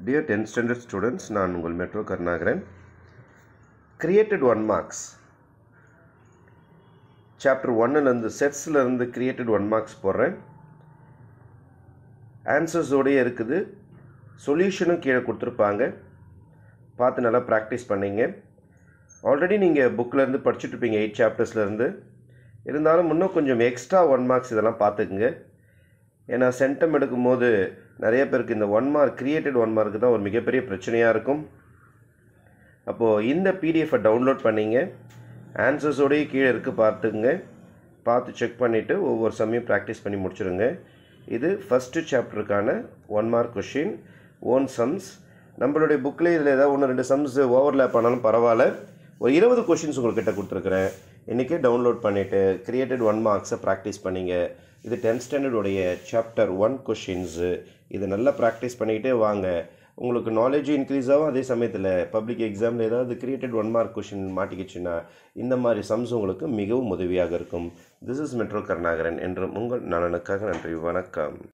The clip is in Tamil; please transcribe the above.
டியர் டென்த் ஸ்டாண்டர்ட் ஸ்டூடெண்ட்ஸ் நான் உங்கள் metro Karunakaran created one marks chapter ஒன்னுலேருந்து செட்ஸ்லேருந்து கிரியேட்டட் ஒன் மார்க்ஸ் போடுறேன் ஆன்சர்ஸோடயே இருக்குது சொல்யூஷனும் கீழே கொடுத்துருப்பாங்க பார்த்து நல்லா ப்ராக்டிஸ் பண்ணிங்க ஆல்ரெடி நீங்கள் புக்கிலேருந்து படிச்சுட்ருப்பீங்க எயிட் சாப்டர்ஸ்லேருந்து இருந்தாலும் இன்னும் கொஞ்சம் எக்ஸ்ட்ரா ஒன் மார்க்ஸ் இதெல்லாம் பார்த்துக்குங்க ஏன்னா சென்டம் எடுக்கும்போது நிறைய பேருக்கு இந்த one mark created one mark தான் ஒரு மிகப்பெரிய பிரச்சனையாக இருக்கும் அப்போது இந்த பிடிஎஃபை டவுன்லோட் பண்ணிங்க ஆன்சர்ஸோடய கீழே இருக்குது பார்த்துக்குங்க பார்த்து செக் பண்ணிவிட்டு ஒவ்வொரு சமயம் ப்ராக்டிஸ் பண்ணி முடிச்சிடுங்க இது ஃபஸ்ட்டு சாப்டருக்கான one mark question own sums நம்மளுடைய புக்கில் இதில் ஏதாவது ஒன்று ரெண்டு சம்ஸ் ஓவர்லேப் ஆனாலும் பரவாயில்ல ஒரு இருபது கொஷின்ஸ் உங்கள்கிட்ட கொடுத்துருக்குறேன் இன்றைக்கே டவுன்லோட் பண்ணிவிட்டு கிரியேட்டட் ஒன் மார்க்ஸை ப்ராக்டிஸ் பண்ணிங்க இது டென்த் ஸ்டாண்டர்டுடைய சாப்டர் ஒன் கொஷின்ஸு இது நல்லா ப்ராக்டிஸ் பண்ணிக்கிட்டே வாங்க உங்களுக்கு நாலேஜும் இன்க்ரீஸ் ஆகும் அதே சமயத்தில் பப்ளிக் எக்ஸாமில் ஏதாவது கிரியேட்டட் ஒன் மார்க் கொஷின் மாட்டிக்கிச்சுன்னா இந்த மாதிரி சம்ஸ் உங்களுக்கு மிகவும் உதவியாக இருக்கும் திஸ் இஸ் மெட்ரோ கருணாகரன் என்றும் உங்கள் நலனுக்காக நன்றி வணக்கம்